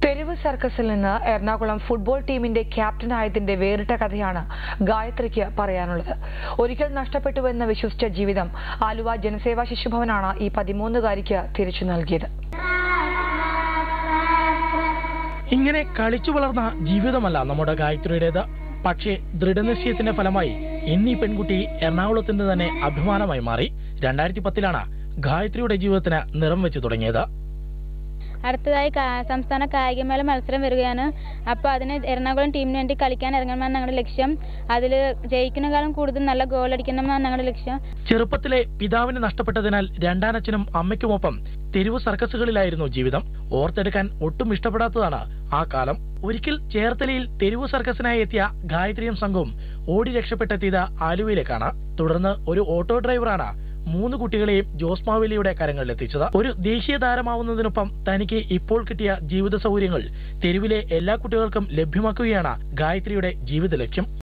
തെരുവ് സർക്കസിൽ നിന്ന് എറണാകുളം ഫുട്ബോൾ ടീമിന്റെ ക്യാപ്റ്റനായതിന്റെ വേറിട്ട കഥയാണ് ഗായത്രിക്ക് പറയാനുള്ളത് ഒരിക്കൽ നഷ്ടപ്പെട്ടുവെന്ന് വിശ്വസിച്ച ജീവിതം ആലുവ ജനസേവാ ശിശുഭവനാണ് ഈ പതിമൂന്നുകാരിക്ക് തിരിച്ചു നൽകിയത് ഇങ്ങനെ കളിച്ചു വളർന്ന ജീവിതമല്ല നമ്മുടെ ഗായത്രിയുടേത് പക്ഷേ ദൃഢനിശ്ചയത്തിന്റെ ഫലമായി ഇന്നീ പെൺകുട്ടി എറണാകുളത്തിന്റെ തന്നെ അഭിമാനമായി മാറി രണ്ടായിരത്തി പത്തിലാണ് ഗായത്രിയുടെ ജീവിതത്തിന് നിറം വെച്ച് തുടങ്ങിയത് അടുത്തതായി കാ- സംസ്ഥാന കായികമേള മത്സരം വരികയാണ് അപ്പോൾ അതിന് എറണാകുളം ടീമിന് വേണ്ടി കളിക്കാൻ ഇറങ്ങണമെന്നാണ് ഞങ്ങളുടെ ലക്ഷ്യം അതിൽ ജയിക്കുന്നതിനേക്കാളും കൂടുതൽ നല്ല ഗോൾ അടിക്കണമെന്നാണ് ഞങ്ങളുടെ ലക്ഷ്യം ചെറുപ്പത്തിലെ പിതാവിനെ നഷ്ടപ്പെട്ടതിനാൽ രണ്ടാനച്ഛനും അമ്മയ്ക്കുമൊപ്പം തെരുവ് സർക്കസുകളിലായിരുന്നു ജീവിതം ഓർത്തെടുക്കാൻ ഒട്ടും ഇഷ്ടപ്പെടാത്തതാണ് ആ കാലം ഒരിക്കൽ ചേർത്തലയിൽ തെരുവ് സർക്കസിനായി എത്തിയ ഗായത്രിയും സംഘവും ഓടി രക്ഷപ്പെട്ടെത്തിയത് ആലുവയിലേക്കാണ് തുടർന്ന് ഒരു ഓട്ടോ ഡ്രൈവറാണ് മൂന്ന് കുട്ടികളെയും ജോസ് മാവേലിയുടെ കരങ്ങളിലെത്തിച്ചത് ഒരു ദേശീയ താരമാവുന്നതിനൊപ്പം തനിക്ക് ഇപ്പോൾ കിട്ടിയ ജീവിത സൗകര്യങ്ങൾ തെരുവിലെ എല്ലാ കുട്ടികൾക്കും ലഭ്യമാക്കുകയാണ് ഗായത്രിയുടെ ജീവിത ലക്ഷ്യം